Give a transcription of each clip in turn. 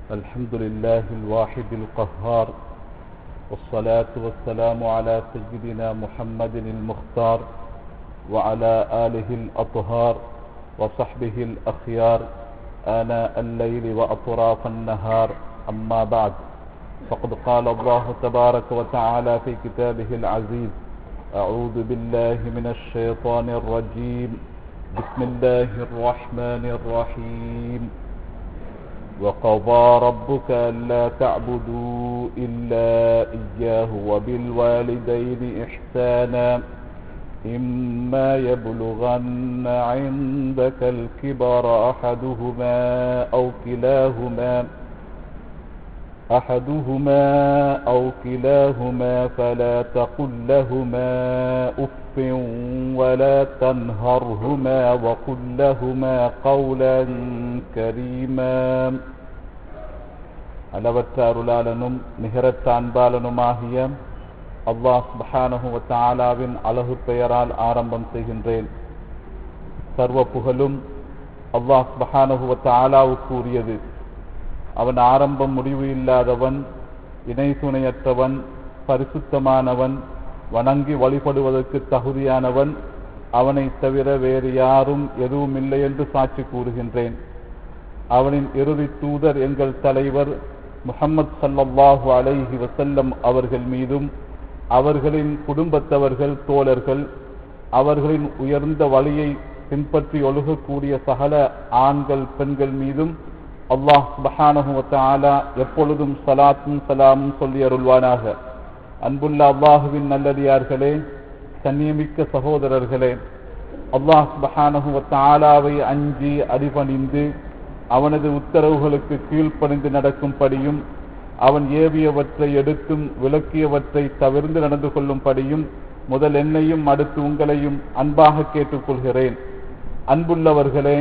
الحمد لله الواحد القهار والصلاة والسلام على سيدنا محمد المختار وعلى آله الأطهار وصحبه الأخيار آناء الليل وأطراف النهار أما بعد فقد قال الله تبارك وتعالى في كتابه العزيز أعوذ بالله من الشيطان الرجيم بسم الله الرحمن الرحيم وقضى ربك ألا تعبدوا إلا إياه وبالوالدين إحسانا إما يبلغن عندك الكبر أحدهما أو كلاهما أحدهما أو كلاهما فلا تقل لهما أف ولا تنهرهما وقل لهما قولا كريما அளவற்ற அருளாளனும் நிகரற்ற அன்பாளனுமாகிய அல்லாஹ் சுபஹானஹு வ தஆலாவின் அழகு பெயரால் ஆரம்பம் செய்கின்றேன் சர்வ புகழும் அல்லாஹ் சுபஹானஹு வ தஆலாவுக்கு உரியது அவன் ஆரம்பம் முடிவு இல்லாதவன் இணை துணையற்றவன் பரிசுத்தமானவன் வணங்கி வழிபடுவதற்கு தகுதியானவன் அவனை தவிர வேறு யாரும் எதுவும் இல்லை என்று சாட்சி கூறுகின்றேன் அவனின் இறுதி தூதர் எங்கள் தலைவர் முகம்மது சல்லல்லாஹு அலைஹி வசல்லம் அவர்கள் மீதும் அவர்களின் குடும்பத்தவர்கள் தோழர்கள் அவர்களின் உயர்ந்த வழியை பின்பற்றி ஒழுகக்கூடிய சகல ஆண்கள் பெண்கள் மீதும் அல்லாஹ் சுபஹானஹுவத்தாலா எப்பொழுதும் சலாத்தும் சலாமும் சொல்லி அருள்வானாக அன்புள்ள அல்லாஹுவின் நல்லடியார்களே கண்ணியமிக்க சகோதரர்களே அல்லாஹ் சுபஹானஹுவத்தாலாவை அஞ்சி அடிபணிந்து அவனது உத்தரவுகளுக்கு கீழ்ப்பணிந்து நடக்கும்படியும் அவன் ஏவியவற்றை எடுத்தும் விளக்கியவற்றை தவிர்ந்து நடந்து கொள்ளும்படியும் முதல் என்னையும் அடுத்து உங்களையும் அன்பாக கேட்டுக்கொள்கிறேன் அன்புள்ளவர்களே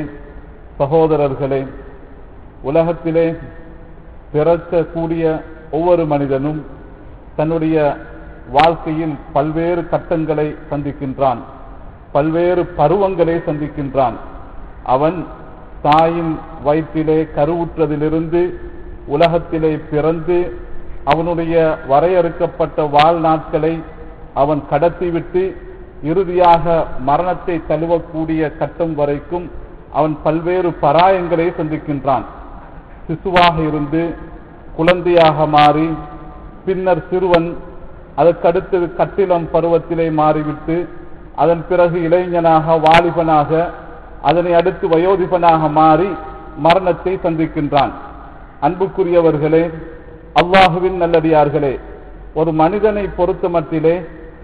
சகோதரர்களே உலகத்திலே பிறக்கக்கூடிய ஒவ்வொரு மனிதனும் தன்னுடைய வாழ்க்கையில் பல்வேறு கட்டங்களை சந்திக்கின்றான் பல்வேறு பருவங்களை சந்திக்கின்றான் அவன் தாயின் வயிற்றிலே கருவுற்றதிலிருந்து உலகத்திலே பிறந்து அவனுடைய வரையறுக்கப்பட்ட வாழ்நாட்களை அவன் கடத்திவிட்டு இறுதியாக மரணத்தை தழுவக்கூடிய கட்டம் வரைக்கும் அவன் பல்வேறு பராயங்களை சந்திக்கின்றான் சிசுவாக இருந்து குழந்தையாக மாறி பின்னர் சிறுவன் அதற்கடுத்து கட்டிலம் பருவத்திலே மாறிவிட்டு அதன் பிறகு இளைஞனாக வாலிபனாக அதனை அடுத்து வயோதிபனாக மாறி மரணத்தை சந்திக்கின்றான் அன்புக்குரியவர்களே அல்லாஹுவின் நல்லடியார்களே ஒரு மனிதனை பொறுத்த மட்டிலே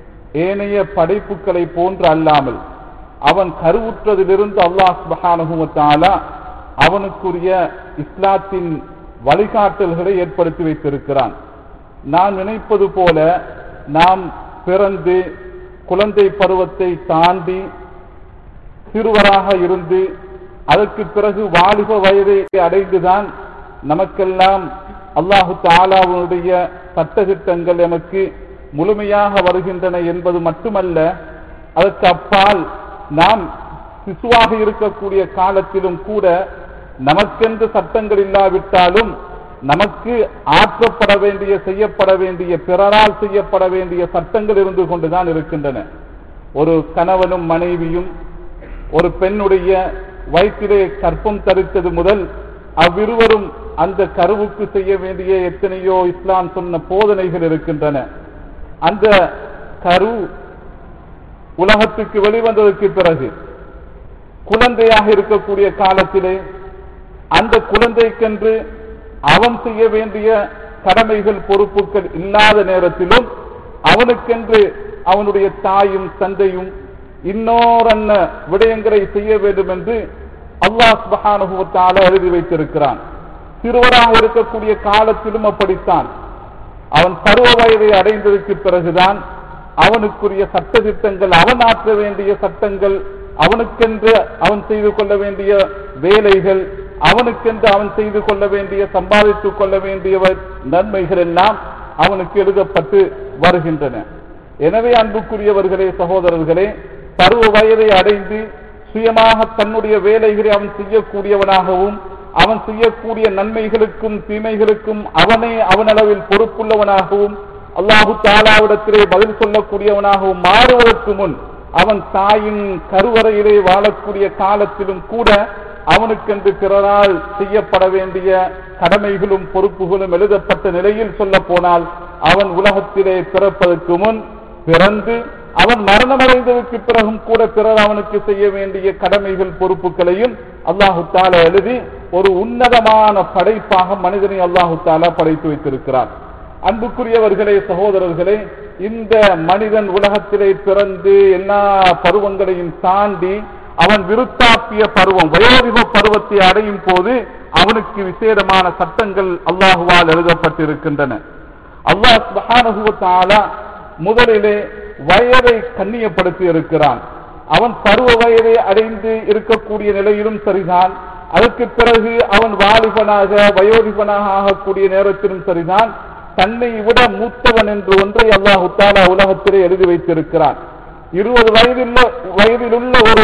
ஏனைய படைப்புகளை போன்று அல்லாமல் அவன் கருவுற்றதிலிருந்து அல்லாஹ் சுபஹானுவத்தாலா அவனுக்குரிய இஸ்லாத்தின் வழிகாட்டல்களை ஏற்படுத்தி வைத்திருக்கிறான் நான் நினைப்பது போல நாம் பிறந்து குழந்தை பருவத்தை தாண்டி சிறுவராக இருந்து அதற்கு பிறகு வாலிப வயதை அடைந்துதான் நமக்கெல்லாம் அல்லாஹு தாலாவுடைய சட்டத்திட்டங்கள் எமக்கு முழுமையாக வருகின்றன என்பது மட்டுமல்ல அதற்கு அப்பால் நாம் சிசுவாக இருக்கக்கூடிய காலத்திலும் கூட நமக்கென்று சட்டங்கள் இல்லாவிட்டாலும் நமக்கு ஆற்றப்பட வேண்டிய செய்யப்பட வேண்டிய பிறரால் செய்யப்பட வேண்டிய சட்டங்கள் இருந்து கொண்டுதான் இருக்கின்றன ஒரு கணவனும் மனைவியும் ஒரு பெண்ணுடைய வயிற்றிலே கற்பம் தரித்தது முதல் அவ்விருவரும் அந்த கருவுக்கு செய்ய வேண்டிய எத்தனையோ இஸ்லாம் சொன்ன போதனைகள் இருக்கின்றன அந்த கரு உலகத்துக்கு வெளிவந்ததற்கு பிறகு குழந்தையாக இருக்கக்கூடிய காலத்திலே அந்த குழந்தைக்கென்று அவன் செய்ய வேண்டிய கடமைகள் பொறுப்புகள் இல்லாத நேரத்திலும் அவனுக்கென்று அவனுடைய தாயும் தந்தையும் இன்னோரன்ன விடயங்களை செய்ய வேண்டும் என்று அல்லாஹ் சுபஹானுபவத்தால எழுதி வைத்திருக்கிறான் சிறுவராக இருக்கக்கூடிய காலத்திலும் அப்படித்தான் அவன் பருவ வயதை அடைந்ததற்கு பிறகுதான் அவனுக்குரிய சட்ட திட்டங்கள் அவன் ஆற்ற வேண்டிய சட்டங்கள் அவனுக்கென்று அவன் செய்து கொள்ள வேண்டிய வேலைகள் அவனுக்கென்று அவன் செய்து கொள்ள வேண்டிய சம்பாதித்துக் கொள்ள வேண்டிய நன்மைகள் எல்லாம் அவனுக்கு எழுதப்பட்டு வருகின்றன எனவே அன்புக்குரியவர்களே சகோதரர்களே பருவ வயதை அடைந்து சுயமாக தன்னுடைய வேலைகளை அவன் செய்யக்கூடியவனாகவும் அவன் செய்யக்கூடிய நன்மைகளுக்கும் தீமைகளுக்கும் அவனே அவனளவில் பொறுப்புள்ளவனாகவும் அல்லாஹு தாலாவிடத்திலே பதில் சொல்லக்கூடியவனாகவும் மாறுவதற்கு முன் அவன் தாயின் கருவறையிலே வாழக்கூடிய காலத்திலும் கூட அவனுக்கென்று பிறரால் செய்யப்பட வேண்டிய கடமைகளும் பொறுப்புகளும் எழுதப்பட்ட நிலையில் சொல்ல போனால் அவன் உலகத்திலே பிறப்பதற்கு முன் பிறந்து அவன் மரணமடைந்ததற்கு பிறகும் கூட பிறர் அவனுக்கு செய்ய வேண்டிய கடமைகள் பொறுப்புகளையும் அல்லாஹு தாலா எழுதி ஒரு உன்னதமான படைப்பாக மனிதனை அல்லாஹு தாலா படைத்து வைத்திருக்கிறார் அன்புக்குரியவர்களே சகோதரர்களே இந்த மனிதன் உலகத்திலே பிறந்து எல்லா பருவங்களையும் தாண்டி அவன் விருத்தாப்பிய பருவம் வயோதிப பருவத்தை அடையும் போது அவனுக்கு விசேடமான சட்டங்கள் அல்லாஹுவால் எழுதப்பட்டிருக்கின்றன அல்லாஹ் சுப்ஹானஹு வ தஆலா முதலிலே வயதை கண்ணியப்படுத்தி இருக்கிறான் அவன் பருவ வயதை அடைந்து இருக்கக்கூடிய நிலையிலும் சரிதான் அதற்கு பிறகு அவன் வாலிபனாக வயோதிபனாக ஆகக்கூடிய நேரத்திலும் சரிதான் தன்னை விட மூத்தவன் என்று ஒன்றை அல்லாஹு தாலா உலகத்திலே எழுதி வைத்திருக்கிறான் இருபது வயதில் வயதிலுள்ள ஒரு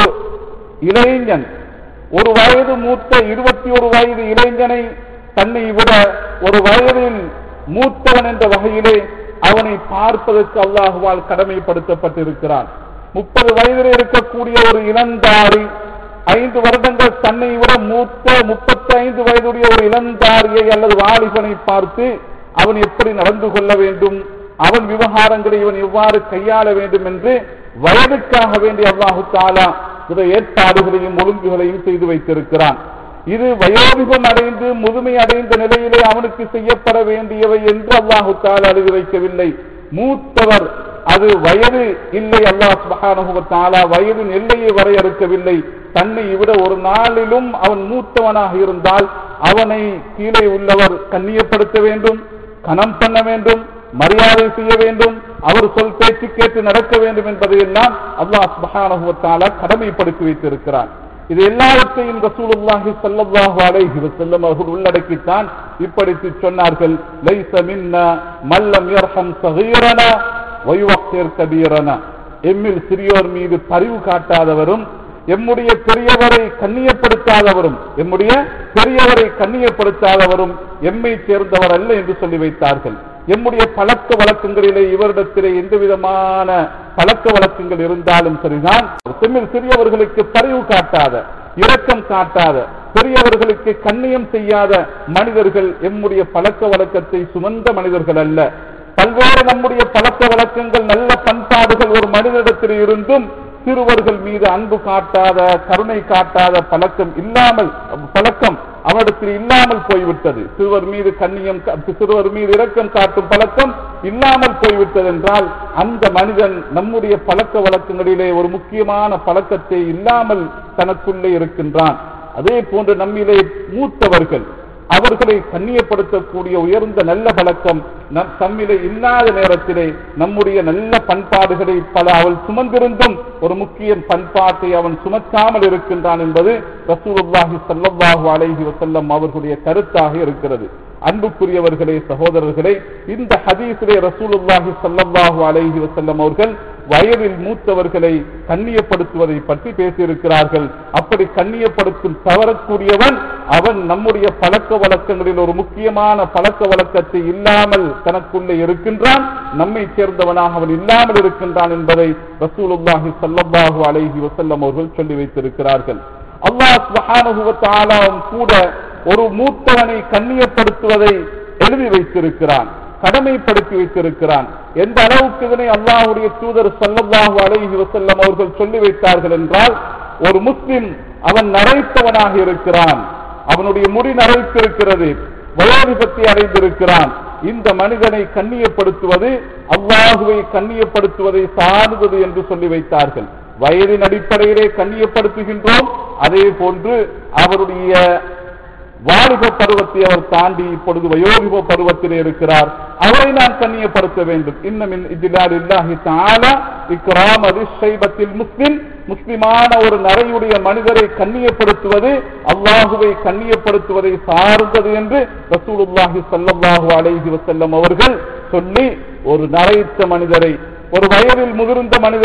இளைஞன் ஒரு வயது மூத்த இருபத்தி ஒரு வயது இளைஞனை தன்னை விட ஒரு வயதில் மூத்தவன் என்ற வகையிலே அவனை பார்ப்பதற்கு அல்லாஹுவால் கடமைப்படுத்தப்பட்டிருக்கிறான் முப்பது வயதில் இருக்கக்கூடிய ஒரு இளந்தாரி ஐந்து வருடங்கள் தன்னை விட மூத்த முப்பத்தி ஐந்து வயதுடைய ஒரு இளந்தாரியை அல்லது வாலிபனை பார்த்து அவன் எப்படி நடந்து கொள்ள வேண்டும் அவன் விவகாரங்களை இவன் எவ்வாறு கையாள வேண்டும் என்று வயதுக்காக வேண்டிய அல்லாஹு தாலா சில ஏற்பாடுகளையும் ஒழுங்குகளையும் செய்து வைத்திருக்கிறான் இது வயோதிபம் அடைந்து முதுமை அடைந்த நிலையிலே அவனுக்கு செய்யப்பட வேண்டியவை என்று அல்லாஹு தாலா எழுதி வைக்கவில்லை மூத்தவர் அது வயது இல்லை அல்லாஹ் சுப்ஹானஹு வ தஆலா வயதின் எல்லையை வரையறுக்கவில்லை தன்னை விட ஒரு நாளிலும் அவன் மூத்தவனாக இருந்தால் அவனை கீழே உள்ளவர் கண்ணியப்படுத்த வேண்டும் கனம் பண்ண வேண்டும் மரியாதை செய்ய வேண்டும் அவர் சொல் பேச்சு கேட்டு நடக்க வேண்டும் என்பதையெல்லாம் அல்லாஹ் சுப்ஹானஹு வ தஆலா கடமைப்படுத்தி வைத்திருக்கிறான் இது எல்லாவற்றையும் ரசூலுல்லாஹி ஸல்லல்லாஹு அலைஹி வஸல்லம் அவர்கள் உள்ளடக்கித்தான் இப்படித்து சொன்னார்கள் லைஸ மின்னா மல்லம் யர்ஹம் ஸகீரனா வயுவக்திர் கபீரனா எம்மில் சிறியோர் மீது பரிவு காட்டாதவரும் எம்முடைய பெரியவரை கண்ணியப்படுத்தாதவரும் எம்முடைய பெரியவரை கண்ணியப்படுத்தாதவரும் எம்மை சேர்ந்தவர் அல்ல என்று சொல்லி வைத்தார்கள் எம்முடைய பழக்க வழக்கங்களிலே இவரிடத்திலே எந்த விதமான பழக்க வழக்கங்கள் இருந்தாலும் சரிதான் செம்மில் சிறியவர்களுக்கு பரிவு காட்டாத இரக்கம் காட்டாத பெரியவர்களுக்கு கண்ணியம் செய்யாத மனிதர்கள் எம்முடைய பழக்க வழக்கத்தை சுமந்த மனிதர்கள் அல்ல பல்வேறு நம்முடைய பழக்க வழக்கங்கள் நல்ல பண்பாடுகள் ஒரு மனிதனிடத்தில் இருந்தும் சிறுவர்கள் மீது அன்பு காட்டாத கருணை காட்டாத பழக்கம் இல்லாமல் பழக்கம் அவரிடத்தில் இல்லாமல் போய்விட்டது சிறுவர் மீது கண்ணியம் கா- சிறுவர் மீது இரக்கம் காட்டும் பழக்கம் இல்லாமல் போய்விட்டது என்றால் அந்த மனிதன் நம்முடைய பழக்க வழக்கங்களிலே ஒரு முக்கியமான பழக்கத்தை இல்லாமல் தனக்குள்ளே இருக்கின்றான் அதே போன்று நம்மிலே மூத்தவர்கள் அவர்களை கண்ணியப்படுத்தக்கூடிய உயர்ந்த நல்ல பழக்கம் நம் தம்மிலே இல்லாத நேரத்திலே நம்முடைய நல்ல பண்பாடுகளை பல அவள் சுமந்திருந்தும் ஒரு முக்கிய பண்பாட்டை அவன் சுமக்காமல் இருக்கின்றான் என்பது ரசூலுல்லாஹி ஸல்லல்லாஹு அலைஹி வஸல்லம் அவர்களுடைய கருத்தாக இருக்கிறது அன்புக்குரியவர்களே சகோதரர்களே இந்த ஹதீஸிலே ரசூலுல்லாஹி ஸல்லல்லாஹு அலைஹி வஸல்லம் அவர்கள் வயதில் மூத்தவர்களை கண்ணியப்படுத்துவதை பற்றி பேசியிருக்கிறார்கள் அப்படி கண்ணியப்படுத்தும் தவறக்கூடியவன் அவன் நம்முடைய பழக்க வழக்கங்களில் ஒரு முக்கியமான பழக்க வழக்கத்தை இல்லாமல் தனக்குள்ளே இருக்கின்றான் நம்மை சேர்ந்தவனாக அவன் இல்லாமல் இருக்கின்றான் என்பதை ரசூலுல்லாஹி ஸல்லல்லாஹு அலைஹி வஸல்லம் அவர்கள் சொல்லி வைத்திருக்கிறார்கள் அல்லாஹ் சுப்ஹானஹு வ தஆலாவும் கூட ஒரு மூத்தவனை கண்ணியப்படுத்துவதை எழுதி வைத்திருக்கிறான் கடமைப்படுத்தி வைத்திருக்கிறான் எந்த அளவுக்கு இதனை அல்லாஹ்வுடைய தூதர் ஸல்லல்லாஹு அலைஹி வஸல்லம் அவர்கள் சொல்லி வைத்தார்கள் என்றால் ஒரு முஸ்லிம் அவன் நரைத்தவனாக இருக்கிறான் அவனுடைய முடி நரைத்திருக்கிறது வயோதிபத்தை அடைந்திருக்கிறான் இந்த மனிதனை கண்ணியப்படுத்துவது அல்லாஹுவை கண்ணியப்படுத்துவதை சார்ந்தது என்று சொல்லி வைத்தார்கள் வயதின் அடிப்படையிலே கண்ணியப்படுத்துகின்றோம் அதே போன்று அவருடைய வாலிப பருவத்தை அவர் தாண்டி இப்பொழுது வயோதிப பருவத்திலே இருக்கிறார் அவரை நாம் கண்ணியப்படுத்த வேண்டும் இன்னும் இஜிலால் இல்லாஹி தாலா இக்ராம் அதிஷைபத்தில் முஸ்லிம் முஸ்லிமான ஒரு நரையுடைய மனிதரை கண்ணியப்படுத்துவது அல்லாஹுவை கண்ணியப்படுத்துவதை சார்ந்தது என்று ரசூலுல்லாஹி ஸல்லல்லாஹு அலைஹி வஸல்லம் அவர்கள் சொல்லி ஒரு நரைத்த மனிதரை ஒரு வயதில் முதிர்ந்த மனிதரை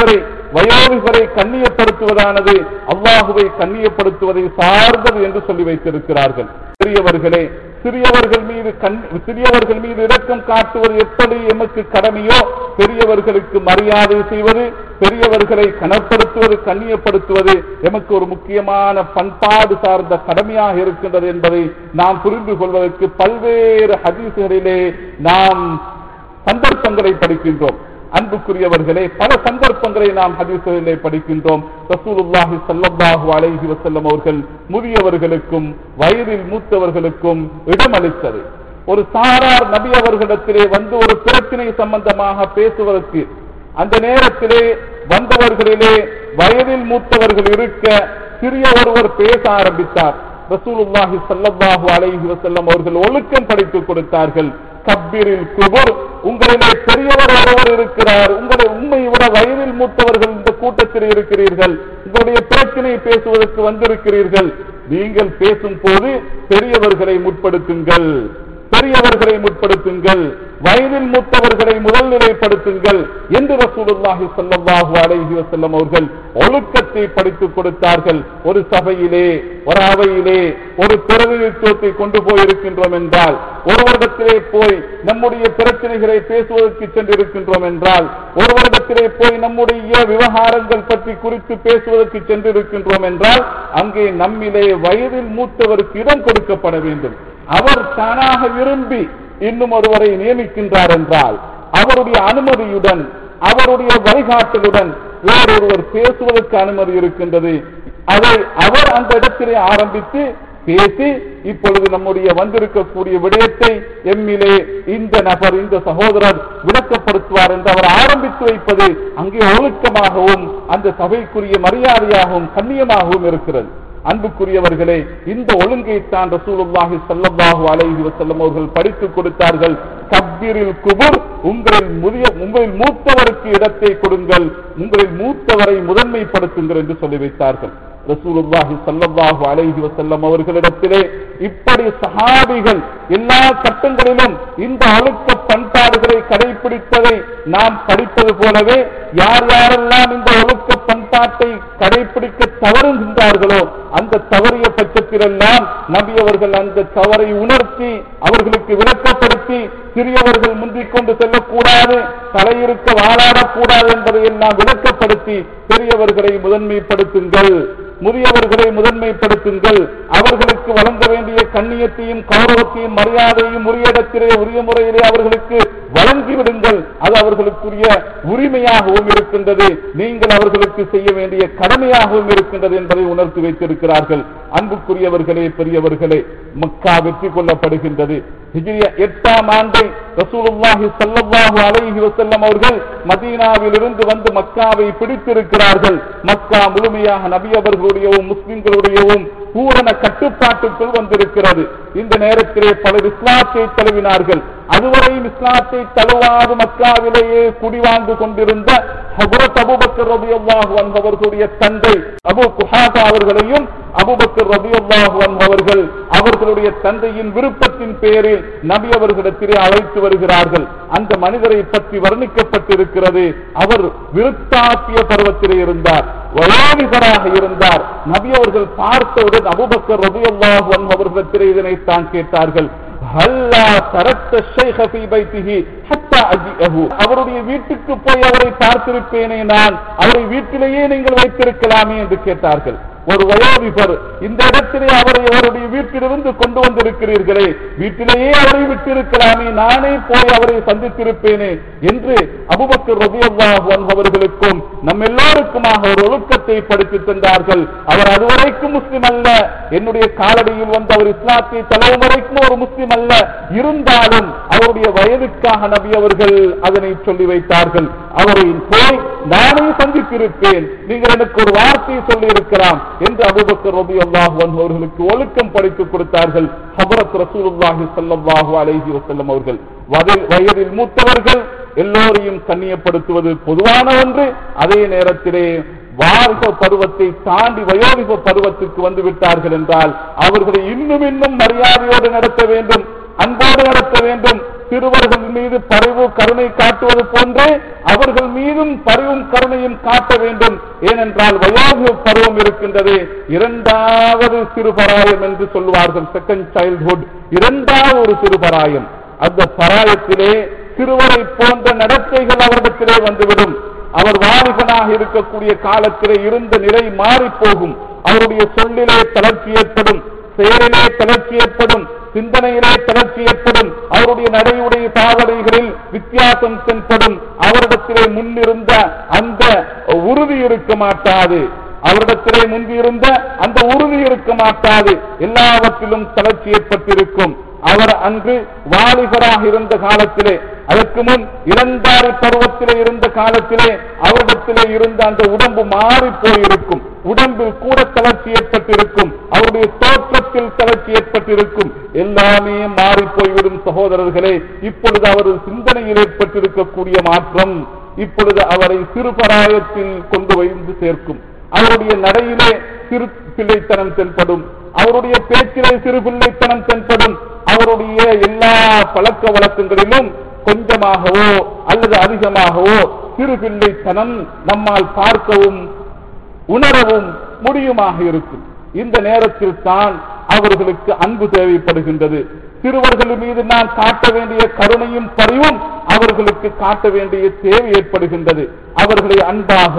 வயோதிகரை கண்ணியப்படுத்துவதானது அல்லாஹுவை கண்ணியப்படுத்துவதை சார்ந்தது என்று சொல்லி வைத்திருக்கிறார்கள் பெரியவர்களே சிறியவர்கள் மீது கண் சிறியவர்கள் மீது இரக்கம் காட்டுவது எப்படி எமக்கு கடமையோ பெரியவர்களுக்கு மரியாதை செய்வது பெரியவர்களை கனப்படுத்துவது கண்ணியப்படுத்துவது எமக்கு ஒரு முக்கியமான பண்பாடு சார்ந்த கடமையாக இருக்கின்றது என்பதை நாம் புரிந்து கொள்வதற்கு பல்வேறு ஹதீசுகளிலே நாம் சந்தர்ப்பங்களை படிக்கின்றோம் அன்புக்குரியவர்களே பல சந்தர்ப்பங்களை நாம் ஹதீசுகளிலே படிக்கின்றோம் ரசூலுல்லாஹி ஸல்லல்லாஹு அலைஹி வஸல்லம் அவர்கள் முதியவர்களுக்கும் வயதில் மூத்தவர்களுக்கும் இடமளித்தது ஒரு சாரார் நபி அவர்களிடத்திலே வந்து ஒரு பிரச்சனை சம்பந்தமாக பேசுவதற்கு அந்த நேரத்திலே வந்தவர்களிலே வயதில் மூத்தவர்கள் இருக்க சிறிய ஒருவர் பேச ஆரம்பித்தார் ரசூலுல்லாஹி ஸல்லல்லாஹு அலைஹி வஸல்லம் அவர்கள் ஒழுக்கம் படித்துக் கொடுத்தார்கள் கப்பீரில் குபுர் உங்களிலே பெரியவர் ஒருவர் இருக்கிறார் உங்களை உண்மை விட வயதில் மூத்தவர்கள் இந்த கூட்டத்தில் இருக்கிறீர்கள் உங்களுடைய பிரச்சனை பேசுவதற்கு வந்திருக்கிறீர்கள் நீங்கள் பேசும் போது பெரியவர்களை முற்படுத்துங்கள் பெரியவர்களை முற்படுத்துங்கள் வயதில் மூத்தவர்களை முதல்நிலைப்படுத்துங்கள் என்று ரசூலுல்லாஹி ஸல்லல்லாஹு அலைஹி வஸல்லம் அவர்கள் ஒழுக்கத்தை படித்துக் கொடுத்தார்கள் ஒரு சபையிலே ஒரு அவையிலே ஒரு பிரதிநிதித்துவத்தை கொண்டு போயிருக்கின்றோம் என்றால் ஒரு வருடத்திலே போய் நம்முடைய பிரச்சனைகளை பேசுவதற்கு சென்றிருக்கின்றோம் என்றால் ஒரு வருடத்திலே போய் நம்முடைய விவகாரங்கள் பற்றி குறித்து பேசுவதற்கு சென்றிருக்கின்றோம் என்றால் அங்கே நம்மிலே வயதில் மூத்தவருக்கு இடம் கொடுக்கப்பட வேண்டும் அவர் தானாக விரும்பி இன்னும் ஒருவரை நியமிக்கின்றார் என்றால் அவருடைய அனுமதியுடன் அவருடைய வழிகாட்டலுடன் வேறொருவர் பேசுவதற்கு அனுமதி இருக்கின்றது அதை அவர் அந்த இடத்திலே ஆரம்பித்து பேசி இப்பொழுது நம்முடைய வந்திருக்கக்கூடிய விடயத்தை எம்மிலே இந்த நபர் இந்த சகோதரர் விளக்கப்படுத்துவார் என்று அவர் ஆரம்பித்து வைப்பது அங்கே ஒழுக்கமாகவும் அந்த சபைக்குரிய மரியாதையாகவும் கண்ணியமாகவும் இருக்கிறது அன்புக்குரியவர்களே இந்த ஒழுங்கைத்தான் ரசூலுல்லாஹி ஸல்லல்லாஹு அலைஹி வஸல்லம் அவர்கள் படித்துக் கொடுத்தார்கள் கப்பீரில் குபுர் உங்களில் முதிய உங்களில் மூத்தவருக்கு இடத்தை கொடுங்கள் உங்களில் மூத்தவரை முதன்மைப்படுத்துங்கள் என்று சொல்லி வைத்தார்கள் ரசூலுல்லாஹி ஸல்லல்லாஹு அலைஹி வஸல்லம் அவர்களிடத்திலே இப்படி சஹாபிகள் எல்லா கட்டங்களிலும் இந்த அழுக்க பண்பாடுகளை கடைபிடித்ததை நாம் படிப்பது போலவே யார் யாரெல்லாம் இந்த ஒழுக்க பண்பாட்டை கடைபிடிக்க தவறுகின்றார்களோ அந்த தவறிய பட்சத்திலெல்லாம் நபி அவர்கள் அந்த தவறை உணர்த்தி அவர்களுக்கு விளக்கப்படுத்தி சிறியவர்கள் முந்திக் கொண்டு செல்லக்கூடாது தலையிருக்க வாழாடக்கூடாது என்பதை எல்லாம் விளக்கப்படுத்தி பெரியவர்களை முதன்மைப்படுத்துங்கள் முதியவர்களை முதன்மைப்படுத்துங்கள் அவர்களுக்கு வழங்க வேண்டிய கண்ணியத்தையும் கௌரவத்தையும் மரியாதையும் உரிய இடத்திலே உரிய முறையிலே அவர்களுக்கு வழங்கிவிடுங்கள் அது அவர்களுக்குரிய உரிமையாகவும் இருக்கின்றது நீங்கள் அவர்களுக்கு செய்ய வேண்டிய கடமையாகவும் இருக்கின்றது என்பதை உணர்த்தி வைத்திருக்கிறார்கள் அன்புக்குரியவர்களே பெரியவர்களே மக்கா வெற்றி கொள்ளப்படுகின்றது ஹிஜ்ரிய எட்டாம் ஆண்டை ரசூலுல்லாஹி ஸல்லல்லாஹு அலைஹி வஸல்லம் அவர்கள் மதீனாவில் இருந்து வந்து மக்காவை பிடித்திருக்கிறார்கள் மக்கா முழுமையாக நபி அவர்களுடையவும் முஸ்லிம்களுடையவும் பூரண கட்டுப்பாட்டுக்குள் வந்திருக்கிறது இந்த நேரத்திலே பலர் இஸ்லாத்தை தழுவினார்கள் அதுவரையும் இஸ்லாத்தை தழுவாது மக்காவிலேயே குடிவாழ்ந்து கொண்டிருந்த ஹபரத் அபுபக்கர் ரபியல்லாஹு அவர்களுடைய தந்தை அபு குஹாசா அவர்களையும் அபுபக்கர் ரபியல்லாஹு அவர்கள் அவர்களுடைய தந்தையின் விருப்பத்தின் பேரில் நபி அவர்களிடத்திலே அழைத்து வருகிறார்கள் அந்த மனிதரை பற்றி வர்ணிக்கப்பட்டிருக்கிறது அவர் விருத்தாப்பிய பருவத்திலே இருந்தார் வயோதிகராக இருந்தார் நபி அவர்கள் பார்த்தவுடன் அபுபக்கர் ரபியல்லாஹு அவர்களிடத்திலே இதனைத்தான் கேட்டார்கள் ஹல்லா தரத்த ஷைஹ ஃபீ பைத்திஹி ஹத்தா அஜிஅஹு அவருடைய வீட்டுக்கு போய் அவரை பார்த்திருப்பேனே நான் அவரை வீட்டிலேயே நீங்கள் வைத்திருக்கலாமே என்று கேட்டார்கள் ஒரு வயோதிபர் இந்த இடத்திலே அவரை அவருடைய வீட்டிலிருந்து கொண்டு வந்திருக்கிறீர்களே வீட்டிலேயே அவரை விட்டிருக்கலாமே நானே போய் அவரை சந்தித்திருப்பேனே என்று அபுபக்கர் ரபியல்லாஹு அன்ஹு அவர்களுக்கும் நம் எல்லோருக்குமாக ஒரு ஒழுக்கத்தை படித்து தந்தார்கள் அவர் அதுவரைக்கும் முஸ்லிம் அல்ல என்னுடைய காலடியில் வந்து அவர் இஸ்லாத்தை தலவும் வரைக்கும் ஒரு முஸ்லிம் அல்ல இருந்தாலும் அவருடைய வயதுக்காக நபி அவர்கள் அதனை சொல்லி வைத்தார்கள் அவரை போய் நானே சந்தித்திருப்பேன் நீங்கள் எனக்கு ஒரு வார்த்தையை சொல்லி இருக்கலாம் என்று அபுபக்கர் ரபி அல்லாஹு அவர்களுக்கு ஒழுக்கம் படித்துக் கொடுத்தார்கள் ஹபரத் ரசூலுல்லாஹி ஸல்லல்லாஹு அலைஹி வஸல்லம் அவர்கள் வயதில் வயதில் மூத்தவர்கள் எல்லோரையும் கண்ணியப்படுத்துவது பொதுவான ஒன்று அதே நேரத்திலே வாலிப பருவத்தை தாண்டி வயோதிப பருவத்துக்கு வந்து விட்டார்கள் என்றால் அவர்களை இன்னும் இன்னும் மரியாதையோடு நடத்த வேண்டும் அன்போடு நடத்த வேண்டும் சிறுவர்கள் மீது பரிவு கருணை காட்டுவது போன்றே அவர்கள் மீதும் பரிவும் கருணையும் காட்ட வேண்டும் ஏனென்றால் வயோதிக பருவம் இருக்கின்றது இரண்டாவது சிறுபராயம் என்று சொல்வார்கள் செகண்ட் சைல்ட்ஹுட் இரண்டாவது ஒரு சிறுபராயம் அந்த பராயத்திலே சிறுவரை போன்ற நடத்தைகள் அவரிடத்திலே வந்துவிடும் அவர் வாலிபனாக இருக்கக்கூடிய காலத்திலே இருந்த நிலை மாறி போகும் அவருடைய சொல்லிலே தளர்ச்சி ஏற்படும் செயலிலே தளர்ச்சி ஏற்படும் சிந்தனையிலே தளர்ச்சி ஏற்படும் அவருடைய நடையுடைய பாவனைகளில் வித்தியாசம் தென்படும் அவரிடத்திலே முன்னிருந்த அந்த உறுதி இருக்க மாட்டாது அவரிடத்திலே முந்தியிருந்த அந்த உறுதி இருக்க மாட்டாது எல்லாவற்றிலும் தளர்ச்சி ஏற்பட்டிருக்கும் அவர் அன்று வாலிபராக இருந்த காலத்திலே அதற்கு முன் இளந்தாரி பருவத்திலே இருந்த காலத்திலே அவரிடத்திலே இருந்த அந்த உடம்பு மாறி போயிருக்கும் உடம்பில் கூட தளர்ச்சி ஏற்பட்டிருக்கும் அவருடைய தோற்றத்தில் தளர்ச்சி ஏற்பட்டிருக்கும் எல்லாமே மாறி போய்விடும் சகோதரர்களே இப்பொழுது அவர் சிந்தனையில் ஏற்பட்டிருக்கக்கூடிய மாற்றம் இப்பொழுது அவரை சிறுபராயத்தில் கொண்டு வந்து சேர்க்கும் அவருடைய நடையிலே சிறு பிள்ளைத்தனம் தென்படும் அவருடைய பேச்சிலே சிறு பிள்ளைத்தனம் தென்படும் அவருடைய எல்லா பழக்க வழக்கங்களிலும் கொஞ்சமாகவோ அல்லது அதிகமாகவோ சிறு பிள்ளைத்தனம் நம்மால் பார்க்கவும் உணரவும் முடியுமாக இருக்கும் இந்த நேரத்தில் தான் அவர்களுக்கு அன்பு தேவைப்படுகின்றது சிறுவர்கள் மீது நாம் காட்ட வேண்டிய கருணையும் பரிவும் அவர்களுக்கு காட்ட வேண்டிய தேவை ஏற்படுகின்றது அவர்களை அன்பாக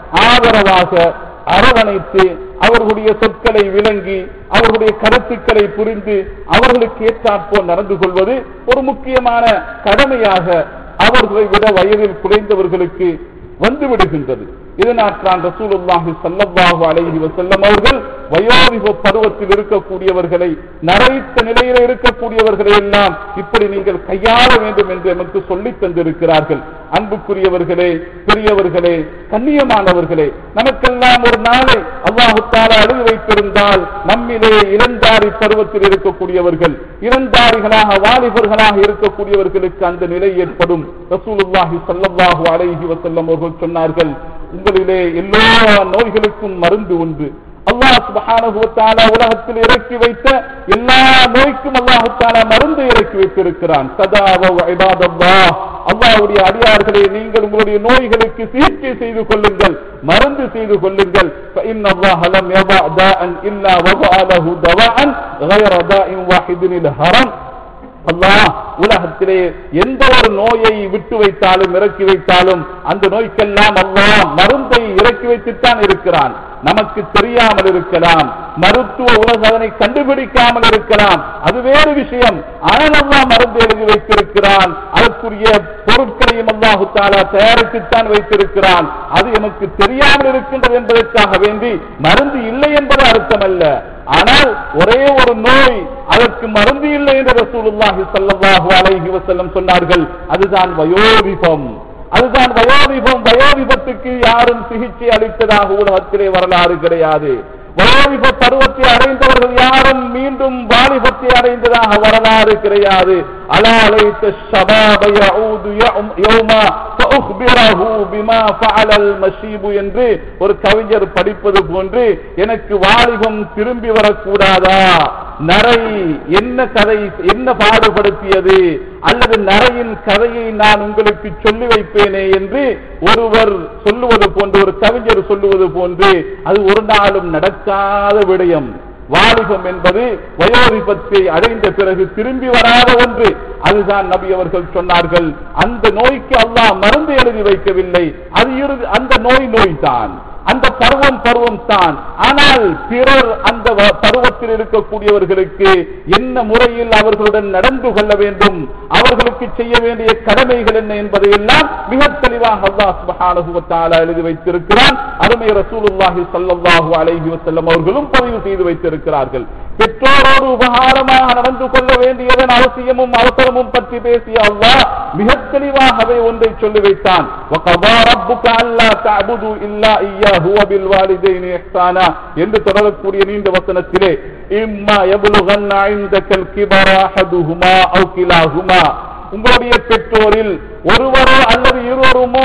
ஆதரவாக அரவணைத்து அவர்களுடைய சொற்களை விளங்கி அவர்களுடைய கருத்துக்களை புரிந்து அவர்களுக்கு ஏற்றாற்போல் நடந்து கொள்வது ஒரு முக்கியமான கடமையாக அவர்களை விட வயதில் குறைந்தவர்களுக்கு வந்து விடுகின்றது இதனாற்றான் ரசூலுல்லாஹி ஸல்லல்லாஹு அலைஹி வஸல்லம் அவர்கள் வயோதிப பருவத்தில் இருக்கக்கூடியவர்களை நரைத்த நிலையில் இருக்கக்கூடியவர்களை எல்லாம் இப்படி நீங்கள் கையாள வேண்டும் என்று எமக்கு சொல்லித் தந்திருக்கிறார்கள் அன்புக்குரியவர்களே பெரியவர்களே கண்ணியமானவர்களே நமக்கெல்லாம் ஒரு நாளை அல்லாஹு தாலா அழுது வைத்திருந்தால் நம்மிலே இளந்தாரி பருவத்தில் இருக்கக்கூடியவர்கள் இளந்தாரிகளாக வாலிபர்களாக இருக்கக்கூடியவர்களுக்கு அந்த நிலை ஏற்படும் ரசூலுல்லாஹி ஸல்லல்லாஹு அலைஹி வஸல்லம் அவர்கள் சொன்னார்கள் உங்களிலே எல்லா நோய்களுக்கும் மருந்து உண்டு அல்லாஹ் சுப்ஹானஹு வ தஆலா உலகத்தில் இறக்கி வைத்த எல்லா நோய்க்கும் அல்லாஹ் தஆலா மருந்து இறக்கி வைத்திருக்கிறான் சதாவ இபாதல்லாஹ் அல்லாஹ்வுடைய அடியார்களே நீங்கள் உங்களுடைய நோய்களுக்கு சிகிச்சை செய்து கொள்ளுங்கள் மருந்து செய்து கொள்ளுங்கள் فإن الله لم يضع داء إلا وضع له دواء غير داء واحد الهرم அல்லாஹ் உலகத்திலே எந்த ஒரு நோயை விட்டு வைத்தாலும் இறக்கி வைத்தாலும் அந்த நோய்க்கெல்லாம் அல்லாஹ் மருந்தை இறக்கி வைத்துத்தான் இருக்கிறான் நமக்கு தெரியாமல் இருக்கலாம் மருத்துவ உலக அதனை கண்டுபிடிக்காமல் இருக்கலாம் அது வேறு விஷயம் ஆனால் அல்லாஹ் மருந்து எழுதி வைத்திருக்கிறான் அதற்குரிய பொருட்களையும் அல்லாஹு தாலா தயாரித்துத்தான் வைத்திருக்கிறான் அது எமக்கு தெரியாமல் இருக்கின்றது என்பதற்காக வேண்டி மருந்து இல்லை என்பது அர்த்தமல்ல ஆனால் ஒரே ஒரு நோய் அதற்கு மருந்து இல்லை என்று ரசூலுல்லாஹி ஸல்லல்லாஹு அலைஹி வஸல்லம் சொன்னார்கள் அதுதான் வயோதிபம் அதுதான் வயோதிபம் வயோதிபத்துக்கு யாரும் சிகிச்சை அளித்ததாக உலகத்திலே வரலாறு கிடையாது வயோதிப பருவத்தை அடைந்தவர்கள் யாரும் மீண்டும் வாலிபத்தை அடைந்ததாக வரலாறு கிடையாது அலா லைத்த ஷபாப யஊது யௌம்- யௌமா ஃபஅக்பிரஹு பிமா ஃபஅலல் மஷீபு என்று ஒரு கவிஞர் படிப்பது போன்று எனக்கு வாலிபம் திரும்பி வரக்கூடாதா நரை என்ன கதை என்ன பாடுபடுத்தியது அல்லது நரையின் கதையை நான் உங்களுக்கு சொல்லி வைப்பேனே என்று ஒருவர் சொல்லுவது போன்று ஒரு கவிஞர் சொல்லுவது போன்று அது ஒரு நாளும் நடக்காத விடயம் வாலிபம் என்பது வயோதிபத்தை அடைந்த பிறகு திரும்பி வராத ஒன்று அதுதான் நபி அவர்கள் சொன்னார்கள் அந்த நோய்க்கு அல்லாஹ் மருந்து எழுதி வைக்கவில்லை அது இறுதி அந்த நோய் நோய்தான் அந்த பருவம் பருவம் தான் ஆனால் பிறர் அந்த வ- பருவத்தில் இருக்கக்கூடியவர்களுக்கு என்ன முறையில் அவர்களுடன் நடந்து கொள்ள வேண்டும் அவர்களுக்கு செய்ய வேண்டிய கடமைகள் என்ன என்பதையெல்லாம் மிக தெளிவாக அல்லாஹ் சுப்ஹானஹு வ தஆலா எழுதி வைத்திருக்கிறான் அருமை ரசூலுல்லாஹி ஸல்லல்லாஹு அலைஹி வஸல்லம் அவர்களும் பதிவு செய்து வைத்திருக்கிறார்கள் பெற்றோரோடு உபகாரமாக நடந்து கொள்ள வேண்டியதன் அவசியமும் அவசரமும் பற்றி பேசிய அல்லாஹ் மிக தெளிவாகவே ஒன்றை சொல்லி வைத்தான் وَقَضَى رَبُّكَ أَلَّا تَعْبُدُوا إِلَّا إِيَّاهُ وَبِالْوَالِدَيْنِ إِحْسَانًا என்று தொடரக்கூடிய நீண்ட வசனத்திலே இம்மா يَبْلُغَنَّ عِندَكَ الْكِبَرَ أَحَدُهُمَا أَوْ كِلَاهُمَا உங்களுடைய பெற்றோரில் ஒருவரோ அல்லது இருவருமோ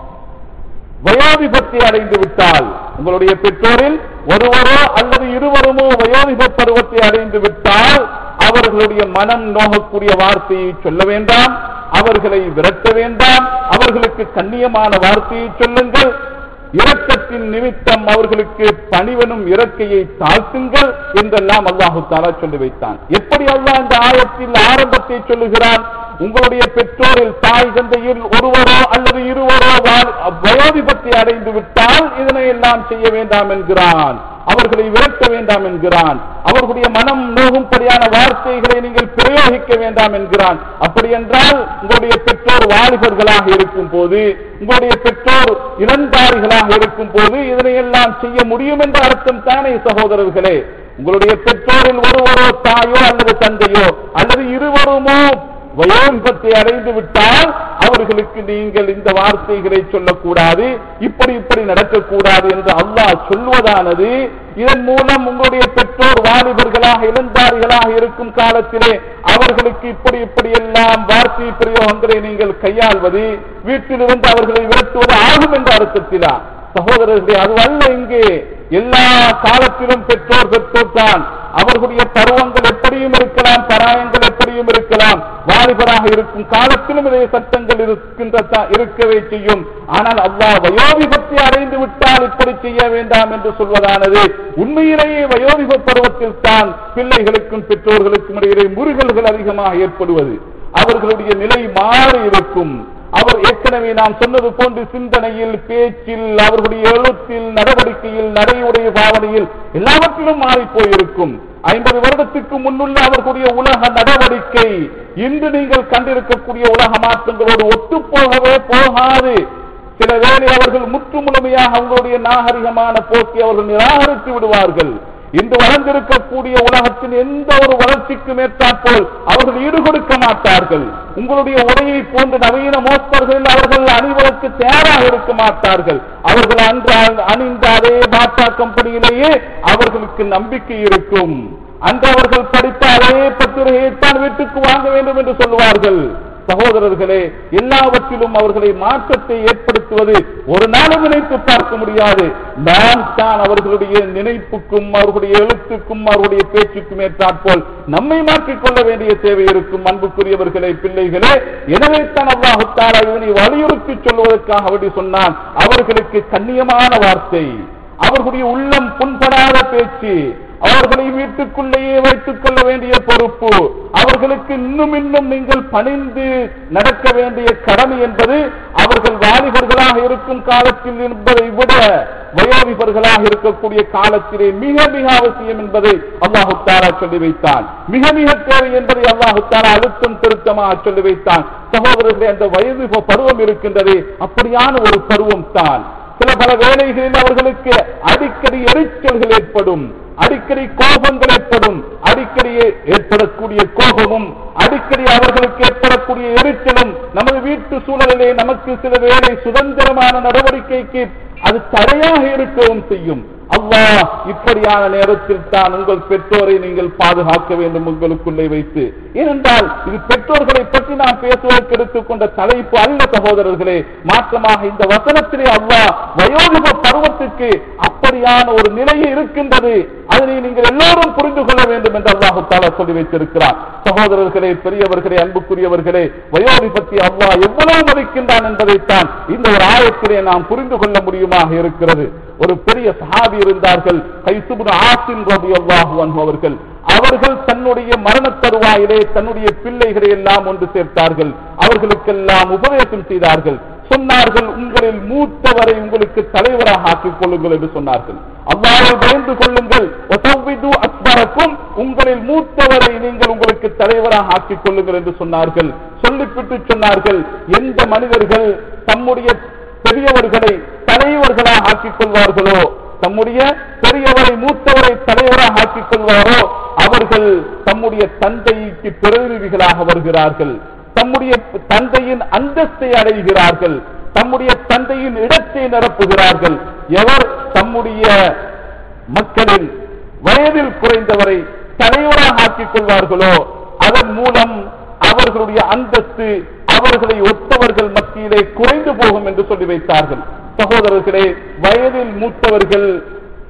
வயோதிபத்தை அடைந்து விட்டால் உங்களுடைய பெற்றோரில் ஒருவரோ அல்லது இருவருமோ வயோதிப பருவத்தை அடைந்து விட்டால் அவர்களுடைய மனம் நோகக்கூடிய வார்த்தையை சொல்ல வேண்டாம் அவர்களை விரட்ட வேண்டாம் அவர்களுக்கு கண்ணியமான வார்த்தையை சொல்லுங்கள் இரக்கத்தின் நிமித்தம் அவர்களுக்கு பணிவனும் இறக்கையை தாழ்த்துங்கள் என்றெல்லாம் அல்லாஹு தாலா சொல்லி வைத்தான் எப்படி அல்லாஹ் இந்த ஆயத்தில் ஆரம்பத்தை சொல்லுகிறான் உங்களுடைய பெற்றோரில் தாய் தந்தையில் ஒருவரோ அல்லது இருவரோ வா- வயோதிபத்தை அடைந்து விட்டால் இதனை எல்லாம் செய்ய வேண்டாம் என்கிறான் அவர்களை விரட்ட வேண்டாம் என்கிறான் அவர்களுடைய மனம் நோகும்படியான வார்த்தைகளை நீங்கள் பிரயோகிக்க வேண்டாம் என்கிறான் அப்படி என்றால் உங்களுடைய பெற்றோர் வாலிபர்களாக இருக்கும் போது உங்களுடைய பெற்றோர் இளந்தாரிகளாக இருக்கும் போது இதனை எல்லாம் செய்ய முடியும் என்ற அர்த்தம் தானே சகோதரர்களே உங்களுடைய பெற்றோரில் ஒருவரோ தாயோ அல்லது தந்தையோ அல்லது இருவருமோ வயோதிபத்தை அடைந்து விட்டால் அவர்களுக்கு நீங்கள் இந்த வார்த்தைகளை சொல்லக்கூடாது இப்படி இப்படி நடக்கக்கூடாது என்று அல்லாஹ் சொல்வதானது இதன் மூலம் உங்களுடைய பெற்றோர் வாலிபர்களாக இளந்தாரிகளாக இருக்கும் காலத்திலே அவர்களுக்கு இப்படி இப்படி எல்லாம் வார்த்தை பிரயோகங்களை நீங்கள் கையாள்வது வீட்டிலிருந்து அவர்களை விரட்டுவது ஆகும் என்ற அர்த்தத்திலா சகோதரர்களே அதுவல்ல இங்கே எல்லா காலத்திலும் பெற்றோர் பெற்றோர் தான் அவர்களுடைய பருவங்கள் எப்படியும் இருக்கலாம் பராயங்கள் எப்படியும் இருக்கலாம் வாலிபராக இருக்கும் காலத்திலும் இதே சட்டங்கள் இருக்கின்ற இருக்கவே செய்யும் ஆனால் அல்லாஹ் வயோதிபத்தை அடைந்து விட்டால் இப்படி செய்ய வேண்டாம் என்று சொல்வதானது உண்மையிலேயே வயோதிப பருவத்தில் தான் பிள்ளைகளுக்கும் பெற்றோர்களுக்கும் இடையிலே முருகல்கள் அதிகமாக ஏற்படுவது அவர்களுடைய நிலை மாறி இருக்கும் அவர் ஏற்கனவே நாம் சொன்னது போன்று சிந்தனையில் பேச்சில் அவர்களுடைய எழுத்தில் நடவடிக்கையில் நடையுடைய பாவனையில் எல்லாவற்றிலும் மாறி போயிருக்கும் ஐம்பது வருடத்துக்கு முன்னுள்ள அவர்களுடைய உலக நடவடிக்கை இன்று நீங்கள் கண்டிருக்கக்கூடிய உலக மாற்றங்களோடு ஒத்துப்போகவே போகாது சில வேளை அவர்கள் முற்று முழுமையாக அவங்களுடைய நாகரிகமான போக்கை அவர்கள் நிராகரித்து விடுவார்கள் இன்று வளர்ந்திருக்கக்கூடிய உலகத்தின் எந்த ஒரு வளர்ச்சிக்கும் ஏற்றாற்போல் அவர்கள் ஈடுகொடுக்க மாட்டார்கள் உங்களுடைய உடையை போன்ற நவீன மோஸ்தர்கள் அவர்கள் அணிவதற்கு தயாராக இருக்க மாட்டார்கள் அவர்கள் அன்று அணிந்த அதே பாட்டா கம்பெனியிலேயே அவர்களுக்கு நம்பிக்கை இருக்கும் அன்று அவர்கள் படித்த அதே பத்திரிகையைத்தான் வீட்டுக்கு வாங்க வேண்டும் என்று சொல்லுவார்கள் சகோதரர்களே எல்லாவற்றிலும் அவர்களை மாற்றத்தை ஏற்படுத்துவது ஒரு நாளும் நினைத்து பார்க்க முடியாது நாம் தான் அவர்களுடைய நினைப்புக்கும் அவர்களுடைய எழுத்துக்கும் அவர்களுடைய பேச்சுக்கும் ஏற்றாற்போல் நம்மை மாற்றிக் கொள்ள வேண்டிய தேவை இருக்கும் அன்புக்குரியவர்களே பிள்ளைகளே எனவே தான் அல்லாஹுத்தாலா இதனை வலியுறுத்தி சொல்வதற்காக அப்படி சொன்னான் அவர்களுக்கு கண்ணியமான வார்த்தை அவர்களுடைய உள்ளம் புண்படாத பேச்சு அவர்களை வீட்டுக்குள்ளேயே வைத்துக் கொள்ள வேண்டிய பொறுப்பு அவர்களுக்கு இன்னும் இன்னும் நீங்கள் பணிந்து நடக்க வேண்டிய கடமை என்பது அவர்கள் வாலிபர்களாக இருக்கும் காலத்தில் என்பதை விட வயோதிபர்களாக இருக்கக்கூடிய காலத்திலே மிக மிக அவசியம் என்பதை அல்லாஹு தாரா சொல்லி வைத்தான் மிக மிக தேவை என்பதை அல்லாஹு தாரா அழுத்தம் திருத்தமாக சொல்லி வைத்தான் சகோதரர்களே அந்த வயது பருவம் இருக்கின்றது அப்படியான ஒரு பருவம் தான் சில பல வேலைகளில் அவர்களுக்கு அடிக்கடி எரிச்சல்கள் ஏற்படும் அடிக்கடி கோபங்கள் ஏற்படும் அடிக்கடி ஏற்படக்கூடிய கோபமும் அடிக்கடி அவர்களுக்கு ஏற்படக்கூடிய எரிச்சலும் நமது வீட்டு சூழலிலே நமக்கு சில வேலை சுதந்திரமான நடவடிக்கைக்கு அது தடையாக இருக்கவும் செய்யும் அல்லாஹ் இப்படியான நேரத்தில் தான் உங்கள் பெற்றோரை நீங்கள் பாதுகாக்க வேண்டும் உங்களுக்குள்ளே வைத்து ஏனென்றால் இது பெற்றோர்களை பற்றி நாம் பேசுவதற்கு எடுத்துக்கொண்ட தலைப்பு அல்ல சகோதரர்களே மாற்றமாக இந்த வசனத்திலே அல்லாஹ் வயோதிப பருவத்துக்கு அப்படியான ஒரு நிலையை இருக்கின்றது அதனை நீங்கள் எல்லோரும் புரிந்து கொள்ள வேண்டும் என்று அல்லாஹு தாலா சொல்லி வைத்திருக்கிறார் சகோதரர்களே பெரியவர்களே அன்புக்குரியவர்களே வயோதிபத்தை அல்லாஹ் எவ்வளவு மதிக்கின்றான் என்பதைத்தான் இந்த ஒரு ஆயத்திலே நாம் புரிந்து கொள்ள முடியுமாக இருக்கிறது ஒரு பெரிய சஹாபி இருந்தார்கள் கைசுபுன் ஆசின் ரபி அல்லாஹு அவர்கள் அவர்கள் தன்னுடைய மரண தருவாயிலே தன்னுடைய பிள்ளைகளை எல்லாம் ஒன்று சேர்த்தார்கள் அவர்களுக்கெல்லாம் உபதேசம் செய்தார்கள் சொன்னார்கள் உங்களில் மூத்தவரை உங்களுக்கு தலைவராக ஆக்கிக் கொள்ளுங்கள் என்று சொன்னார்கள் அவ்வாறு பயந்து கொள்ளுங்கள் அக்பரக்கும் உங்களில் மூத்தவரை நீங்கள் உங்களுக்கு தலைவராக ஆக்கிக் கொள்ளுங்கள் என்று சொன்னார்கள் சொல்லிவிட்டு சொன்னார்கள் எந்த மனிதர்கள் தம்முடைய பெரியவர்களை தலைவர்களாக ஆக்கிக் கொள்வார்களோ தம்முடைய பெரியவரை மூத்தவரை தலைவராக ஆக்கிக் கொள்வாரோ அவர்கள் தம்முடைய தந்தைக்கு பிரதிநிதிகளாக வருகிறார்கள் தம்முடைய தந்தையின் அந்தஸ்தை அடைகிறார்கள் தம்முடைய தந்தையின் இடத்தை நிரப்புகிறார்கள் எவர் தம்முடைய மக்களின் வயதில் குறைந்தவரை தலைவராக ஆக்கிக் கொள்வார்களோ அதன் மூலம் அவர்களுடைய அந்தஸ்து அவர்களை ஒத்தவர்கள் மத்தியிலே குறைந்து போகும் என்று சொல்லி வைத்தார்கள் சகோதரர்களே வயதில் மூத்தவர்கள்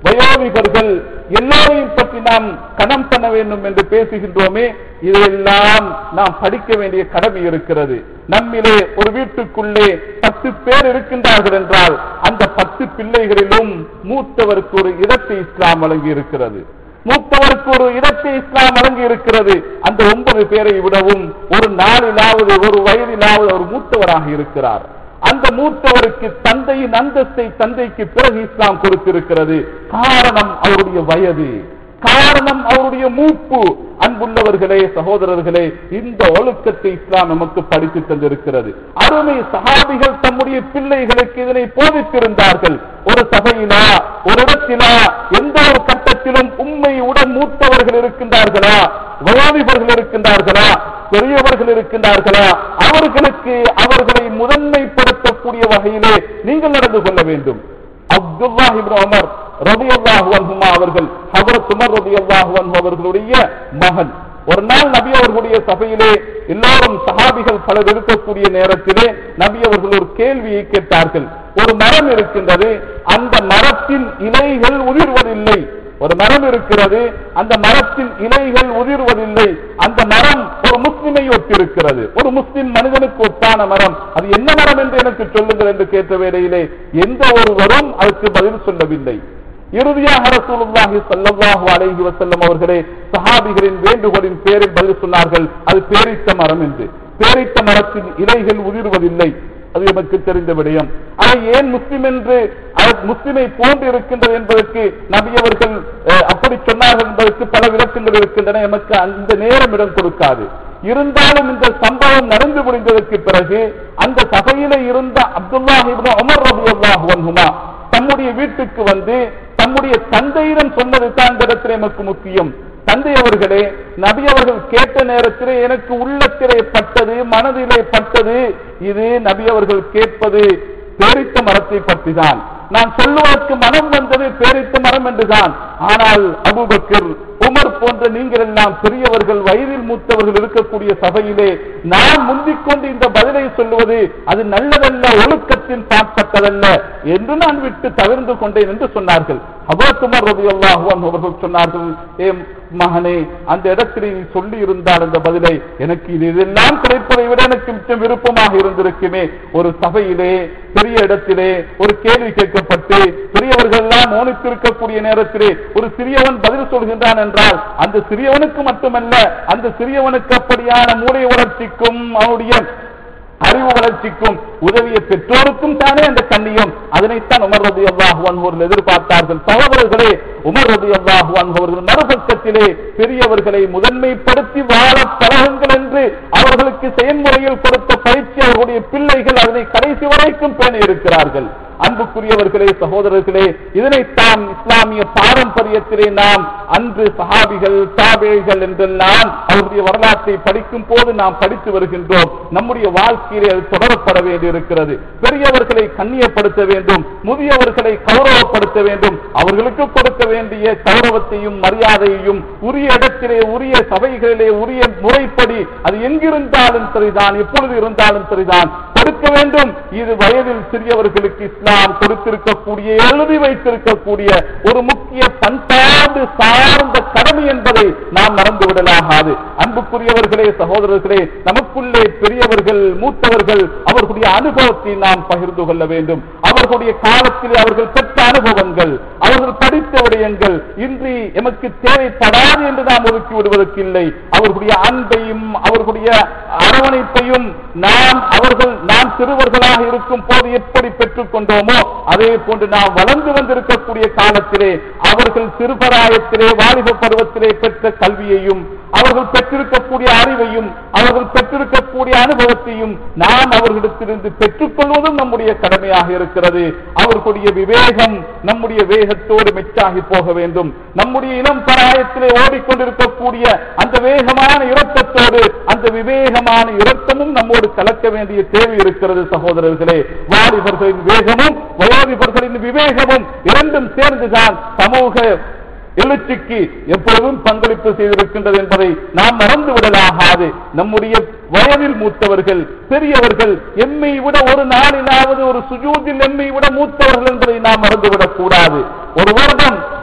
வயோதிகர்கள் எல்லோரையும் பற்றி நாம் கணம் பண்ண வேண்டும் என்று பேசுகின்றோமே இதையெல்லாம் நாம் படிக்க வேண்டிய கடமை இருக்கிறது நம்மிலே ஒரு வீட்டுக்குள்ளே பத்து பேர் இருக்கின்றார்கள் என்றால் அந்த பத்து பிள்ளைகளிலும் மூத்தவருக்கு ஒரு இடத்தை இஸ்லாம் வழங்கி இருக்கிறது மூத்தவருக்கு ஒரு இடத்தை இஸ்லாம் வழங்கி இருக்கிறது அந்த ஒன்பது பேரை விடவும் ஒரு நாளிலாவது ஒரு வயதிலாவது அவர் மூத்தவராக இருக்கிறார் அந்த மூத்தவருக்கு தந்தையின் அந்தஸ்தை தந்தைக்கு பிறகு இஸ்லாம் கொடுத்திருக்கிறது காரணம் அவருடைய வயது காரணம் அவருடைய மூப்பு அன்புள்ளவர்களே சகோதரர்களே இந்த ஒழுக்கத்தை இஸ்லாம் நமக்கு படித்து தந்திருக்கிறது அருமை சஹாபிகள் தம்முடைய பிள்ளைகளுக்கு இதனை போதித்திருந்தார்கள் ஒரு சபையிலா ஒரு இடத்திலா எந்த ஒரு கட்டத்திலும் உண்மை உடன் மூத்தவர்கள் இருக்கின்றார்களா வயோதிபர்கள் இருக்கின்றார்களா பெரியவர்கள் இருக்கின்றார்களா அவர்களுக்கு அவர்களை முதன்மைப்படுத்தக்கூடிய வகையிலே நீங்கள் நடந்து கொள்ள வேண்டும் அப்துல்லா இப்னு உமர் ரலியல்லாஹு அன்ஹுமா அவர்கள் ஹஜரத் உமர் ரலியல்லாஹு அன்ஹு அவர்களுடைய மகன் ஒரு நாள் நபி அவர்களுடைய சபையிலே எல்லாரும் சஹாபிகள் பலர் இருக்கக்கூடிய நேரத்திலே நபி அவர்கள் ஒரு கேள்வியை கேட்டார்கள் ஒரு மரம் இருக்கின்றது அந்த மரத்தின் இலைகள் உதிர்வதில்லை ஒரு மரம் இருக்கிறது அந்த மரத்தின் இலைகள் உதிர்வதில்லை அந்த மரம் ஒரு முஸ்லிமை ஒத்திருக்கிறது ஒரு முஸ்லிம் மனிதனுக்கு ஒத்தான மரம் அது என்ன மரம் என்று எனக்கு சொல்லுங்கள் என்று கேட்ட வேளையிலே எந்த ஒருவரும் அதற்கு பதில் சொல்லவில்லை இறுதியாக ரசூலுல்லாஹி ஸல்லல்லாஹு அலைஹி வஸல்லம் அவர்களே சஹாபிகளின் வேண்டுகோளின் பேரில் பதில் சொன்னார்கள் அது பேரித்த மரம் என்று பேரித்த மரத்தின் இலைகள் உதிர்வதில்லை அது எமக்கு தெரிந்த விடயம் அதை ஏன் முஸ்லிம் என்று அது முஸ்லிமை போன்று இருக்கின்றது என்பதற்கு நபி அவர்கள் அஹ், அப்படி சொன்னார்கள் என்பதற்கு பல விளக்கங்கள் இருக்கின்றன எமக்கு அந்த நேரம் இடம் கொடுக்காது இருந்தாலும் இந்த சம்பவம் நடந்து முடிந்ததற்கு பிறகு அந்த சபையில இருந்த அப்துல்லாஹ் இப்னு உமர் ரலியல்லாஹு அன்ஹுமா தம்முடைய வீட்டுக்கு வந்து தம்முடைய தந்தையிடம் சொன்னது தான் இந்த இடத்திலே எமக்கு முக்கியம் தந்தை அவர்களே நபி அவர்கள் கேட்ட நேரத்திலே எனக்கு உள்ளத்திலே பட்டது மனதிலே பட்டது இது நபி அவர்கள் கேட்பது பேரித்த மரத்தை பற்றிதான் நான் சொல்லுவதற்கு மனம் வந்தது பேரித்த மரம் என்றுதான் ஆனால் அபூபக்கர் உமர் போன்ற நீங்கள் எல்லாம் பெரியவர்கள் வயதில் மூத்தவர்கள் இருக்கக்கூடிய சபையிலே நான் முந்திக் கொண்டு இந்த பதிலை சொல்லுவது அது நல்லதல்ல ஒழுக்கத்தில் பாற்பட்டதல்ல என்று நான் விட்டு தவிர்ந்து கொண்டேன் என்று சொன்னார்கள் அபோத்துமர் ரவி அவர்கள் சொன்னார்கள் ஏ மகனே அந்த இடத்தில் நீ சொல்லி இருந்தால் அந்த பதிலை எனக்கு இது இதெல்லாம் கிடைப்பதை விட எனக்கு மிச்சம் விருப்பமாக இருந்திருக்குமே ஒரு சபையிலே பெரிய இடத்திலே ஒரு கேள்வி கேட்கப்பட்டு பெரியவர்கள் எல்லாம் மௌனித்திருக்கக்கூடிய நேரத்திலே ஒரு சிறியவன் பதில் சொல்கின்றான் என்றால் அந்த சிறியவனுக்கு மட்டுமல்ல அந்த சிறியவனுக்கு அப்படியான மூளை வளர்ச்சிக்கும் அவனுடைய அறிவு வளர்ச்சிக்கும் உதவிய பெற்றோருக்கும் தானே அந்த கண்ணியம் அதனைத்தான் உமர் ரதி அல்லாஹுவான் அவர்கள் எதிர்பார்த்தார்கள் சகோதரர்களே உமர் ரதி அல்லாஹுவான் அவர்கள் மறுபக்கத்திலே பெரியவர்களை முதன்மைப்படுத்தி வாழ பழகுங்கள் என்று அவர்களுக்கு செயல்முறையில் கொடுத்த பயிற்சி அவர்களுடைய பிள்ளைகள் அதனை கடைசி வரைக்கும் பேணி இருக்கிறார்கள் அன்புக்குரியவர்களே சகோதரர்களே இதனைத்தான் இஸ்லாமிய பாரம்பரியத்திலே நாம் அன்று சஹாபிகள் தாபேகள் என்றெல்லாம் அவருடைய வரலாற்றை படிக்கும் போது நாம் படித்து வருகின்றோம் நம்முடைய வாழ்க்கையிலே அது தொடரப்பட வேண்டியிருக்கிறது பெரியவர்களை கண்ணியப்படுத்த வேண்டும் முதியவர்களை கௌரவப்படுத்த வேண்டும் அவர்களுக்கு கொடுக்க வேண்டிய கௌரவத்தையும் மரியாதையையும் உரிய இடத்திலே உரிய சபைகளிலே உரிய முறைப்படி அது எங்கிருந்தாலும் சரிதான் எப்பொழுது இருந்தாலும் சரிதான் கொடுக்க வேண்டும் இது வயதில் சிறியவர்களுக்கு இஸ்லாம் கொடுத்திருக்கக்கூடிய எழுதி வைத்திருக்கக்கூடிய ஒரு முக்கிய பண்பாடு சார்ந்த கடமை என்பதை நாம் மறந்து விடலாகாது அன்புக்குரியவர்களே சகோதரர்களே நமக்குள்ளே பெரியவர்கள் மூத்தவர்கள் அவர்களுடைய அனுபவத்தை நாம் பகிர்ந்து கொள்ள வேண்டும் அவர்களுடைய காலத்தில் அவர்கள் பெற்ற அனுபவங்கள் அவர்கள் படித்த விடயங்கள் இன்றி எமக்கு தேவைப்படாது என்று நாம் ஒதுக்கி விடுவதற்கு இல்லை அவர்களுடைய அன்பையும் அவர்களுடைய அரவணைப்பையும் நாம் அவர்கள் நாம் சிறுவர்களாக இருக்கும் போது எப்படி பெற்றுக் கொண்டோமோ அதே போன்று நாம் வளர்ந்து வந்திருக்கக்கூடிய காலத்திலே அவர்கள் சிறுபராயத்திலே வாலிப பருவத்திலே பெற்ற கல்வியையும் அவர்கள் பெற்றிருக்கக்கூடிய அறிவையும் அவர்கள் பெற்றிருக்கக்கூடிய அனுபவத்தையும் நாம் அவர்களிடத்திலிருந்து பெற்றுக்கொள்வதும் நம்முடைய கடமையாக இருக்கிறது அவர்களுடைய விவேகம் நம்முடைய வேகத்தோடு மெச்சாகி போக வேண்டும் நம்முடைய இளம் பராயத்திலே ஓடிக்கொண்டிருக்கக்கூடிய அந்த வேகமான இரத்தத்தோடு அந்த விவேகமான இரத்தமும் நம்மோடு கலக்க வேண்டிய தேவை இருக்கிறது சகோதரர்களே வாலிபர்களின் வேகமும் வயோதிபர்களின் விவேகமும் இரண்டும் சேர்ந்துதான் சமூக எழுச்சிக்கு எப்பொழுதும் பங்களிப்பு செய்திருக்கின்றது என்பதை நாம் மறந்து விடலாகாது நம்முடைய வயதில் மூத்தவர்கள் பெரியவர்கள் எம்மை விட ஒரு நாளிலாவது ஒரு சுஜூதில் எம்மை விட மூத்தவர்கள் என்பதை நாம் மறந்துவிடக் கூடாது ஒரு வருடம்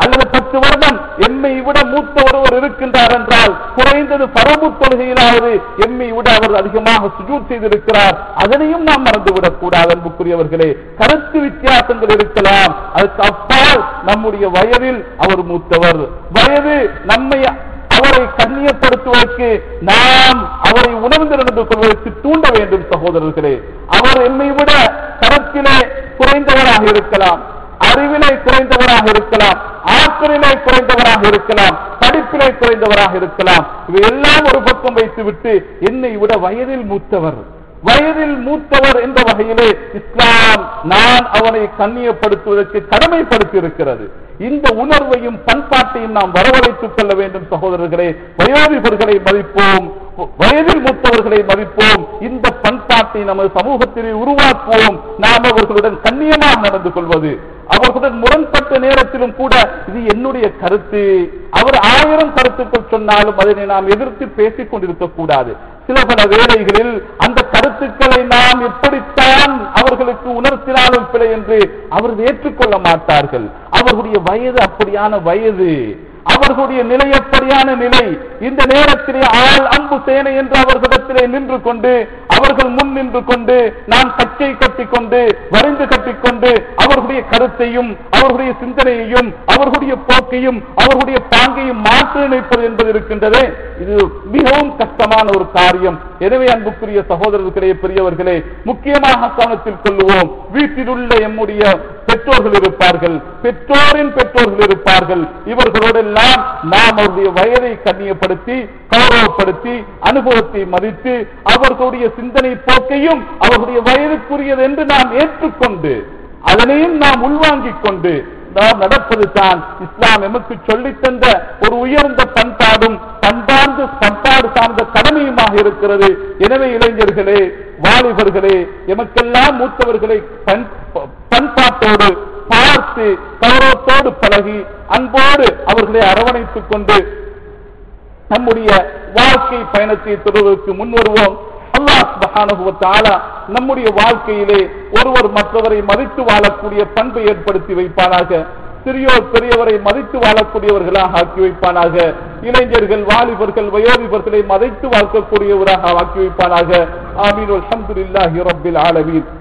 வருடம் எம்மை விட மூத்த ஒருவர் இருக்கின்றார் என்றால் குறைந்தது பரம்பு தொழுகையிலாவது எம்மை விட அவர் அதிகமாக சுஜூத் செய்திருக்கிறார் அதனையும் நாம் மறந்துவிடக் கூடாது அன்புக்குரியவர்களே கருத்து வித்தியாசங்கள் இருக்கலாம் அதுக்கு அப்பால் நம்முடைய வயதில் அவர் மூத்தவர் வயது நம்மை அவரை கண்ணியப்படுத்துவதற்கு நாம் அவரை உணர்ந்து நடந்து கொள்வதற்கு தூண்ட வேண்டும் சகோதரர்களே அவர் என்னை விட கருத்திலே குறைந்தவராக இருக்கலாம் அறிவிலே குறைந்தவராக இருக்கலாம் ஆற்றலிலே குறைந்தவராக இருக்கலாம் படிப்பிலே குறைந்தவராக இருக்கலாம் இவை எல்லாம் ஒரு பக்கம் வைத்துவிட்டு என்னை விட வயதில் மூத்தவர் வயதில் மூத்தவர் என்ற வகையிலே இஸ்லாம் நான் அவனை கண்ணியப்படுத்துவதற்கு கடமைப்படுத்தி இருக்கிறது இந்த உணர்வையும் பண்பாட்டையும் நாம் வரவழைத்துக் கொள்ள வேண்டும் சகோதரர்களே வயோதிபர்களை மதிப்போம் வயதில் மூத்தவர்களை மதிப்போம் இந்த பண்பாட்டை நமது சமூகத்திலே உருவாக்குவோம் நாம் அவர்களுடன் கண்ணியமாக நடந்து கொள்வது அவர்களுடன் முரண்பட்ட நேரத்திலும் கூட இது என்னுடைய கருத்து அவர் ஆயிரம் கருத்துக்கள் சொன்னாலும் அதனை நாம் எதிர்த்து பேசிக் கொண்டிருக்க கூடாது சில பல வேளைகளில் அந்த கருத்துக்களை நாம் எப்படித்தான் அவர்களுக்கு உணர்த்தினாலும் பிழை என்று அவர்கள் ஏற்றுக்கொள்ள மாட்டார்கள் அவர்களுடைய வயது அப்படியான வயது அவர்களுடைய நிலை எப்படியான நிலை இந்த நேரத்திலே ஆள் அம்பு சேனை என்று அவர்களிடத்திலே நின்று கொண்டு அவர்கள் முன் நின்று கொண்டு நாம் கச்சை கட்டிக்கொண்டு வரிந்து கட்டிக்கொண்டு அவர்களுடைய கருத்தையும் அவர்களுடைய சிந்தனையையும் அவர்களுடைய போக்கையும் அவர்களுடைய பாங்கையும் மாற்ற நினைப்பது என்பது இருக்கின்றதே இது மிகவும் கஷ்டமான ஒரு காரியம் எனவே அன்புக்குரிய சகோதரர்களே பெரியவர்களே முக்கியமாக கவனத்தில் கொள்ளுவோம் வீட்டில் உள்ள எம்முடைய பெற்றோர்கள் இருப்பார்கள் பெற்றோரின் பெற்றோர்கள் இருப்பார்கள் இவர்களோடெல்லாம் நாம் அவருடைய வயதை கண்ணியப்படுத்தி கௌரவப்படுத்தி அனுபவத்தை மதித்து அவர்களுடைய சிந்தனை போக்கையும் அவர்களுடைய வயதுக்குரியது என்று நாம் ஏற்றுக்கொண்டு அதனையும் நாம் உள்வாங்கிக் கொண்டு நாம் நடப்பது தான் இஸ்லாம் எமக்கு சொல்லித் தந்த ஒரு உயர்ந்த பண்பாடும் பண்பார்ந்து பண்பாடு சார்ந்த கடமையுமாக இருக்கிறது எனவே இளைஞர்களே வாலிபர்களே எமக்கெல்லாம் மூத்தவர்களை பண் பண்பாட்டோடு பார்த்து கௌரவத்தோடு பழகி அன்போடு அவர்களை அரவணைத்துக் கொண்டு நம்முடைய வாழ்க்கை பயணத்தை தொடர்வதற்கு முன் வருவோம் அல்லாஹ் சுப்ஹானஹு வ தஆலா நம்முடைய வாழ்க்கையிலே ஒருவர் மற்றவரை மதித்து வாழக்கூடிய பண்பை ஏற்படுத்தி வைப்பானாக சிறியோர் பெரியவரை மதித்து வாழக்கூடியவர்களாக ஆக்கி வைப்பானாக இளைஞர்கள் வாலிபர்கள் வயோதிபர்களை மதித்து வாழ்க்கக்கூடியவராக ஆக்கி வைப்பானாக ஆமீன் அல்ஹம்துலில்லாஹி ரப்பில் ஆலமீன்